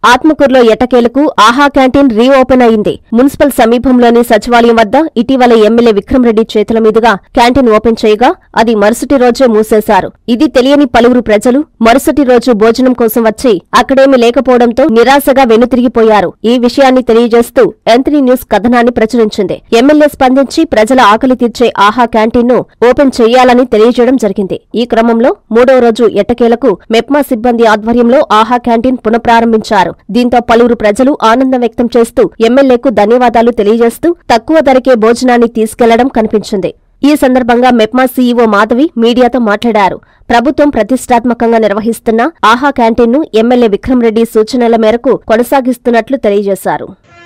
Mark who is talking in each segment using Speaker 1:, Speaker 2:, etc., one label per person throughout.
Speaker 1: ఆత్మకూరులో ఎటకేలకు ఆహా canteen reopen అయింది మున్సిపల్ సమీపంలోని సచివాలయం వద్ద ఇటీవల ఎమ్మెల్యే విక్రమ్ రెడ్డి చేతుల మీదుగా క్యాంటీన్ ఓపెన్ చేయగా అది మరుసటి రోజే మూసేశారు ఇది తెలియని పలువురు ప్రజలు మరుసటి రోజు భోజనం కోసం వచ్చి అక్కడేమీ లేకపోవడంతో నిరాశగా వెనుతిరిగిపోయారు ఈ విషయాన్ని తెలియజేస్తూ ఎంత్రీ న్యూస్ కథనాన్ని ప్రచురించింది ఎమ్మెల్యే స్పందించి ప్రజల ఆకలి తీర్చే ఆహా క్యాంటీన్ ను ఓపెన్ చేయాలని తెలియజేయడం జరిగింది ఈ క్రమంలో మూడవ రోజు ఎట్టకేలకు మెప్మా సిబ్బంది ఆధ్వర్యంలో ఆహా క్యాంటీన్ పునఃప్రారంభించారు దీంతో పలువురు ప్రజలు ఆనందం వ్యక్తం చేస్తూ ఎమ్మెల్యేకు ధన్యవాదాలు తెలియజేస్తూ తక్కువ ధరకే భోజనాన్ని తీసుకెళ్లడం కనిపించింది ఈ సందర్భంగా మెప్మా సీఈఓ మాధవి మీడియాతో మాట్లాడారు ప్రభుత్వం ప్రతిష్టాత్మకంగా నిర్వహిస్తున్న ఆహా క్యాంటీన్ను ఎమ్మెల్యే విక్రమ్ రెడ్డి సూచనల మేరకు కొనసాగిస్తున్నట్లు తెలియజేశారు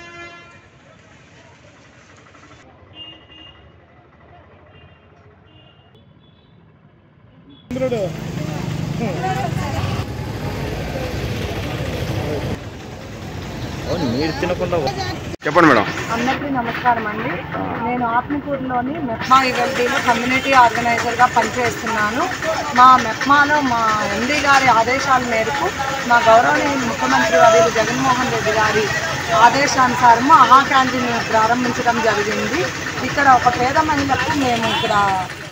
Speaker 2: అవును మీరు తినకుండా చెప్పండి మేడం
Speaker 3: అందరికీ నమస్కారం అండి నేను ఆత్మకూరులోని మెప్మా ఈవెల్టీలో కమ్యూనిటీ ఆర్గనైజర్గా పనిచేస్తున్నాను మా మెప్మాలో మా ఎండీ గారి ఆదేశాల మేరకు మా గౌరవనీయ ముఖ్యమంత్రి వర్యులు జగన్మోహన్ రెడ్డి గారి ఆదేశానుసారము ఆహా క్యాంటీన్ ప్రారంభించడం జరిగింది ఇక్కడ ఒక పేద మహిళకు మేము ఇక్కడ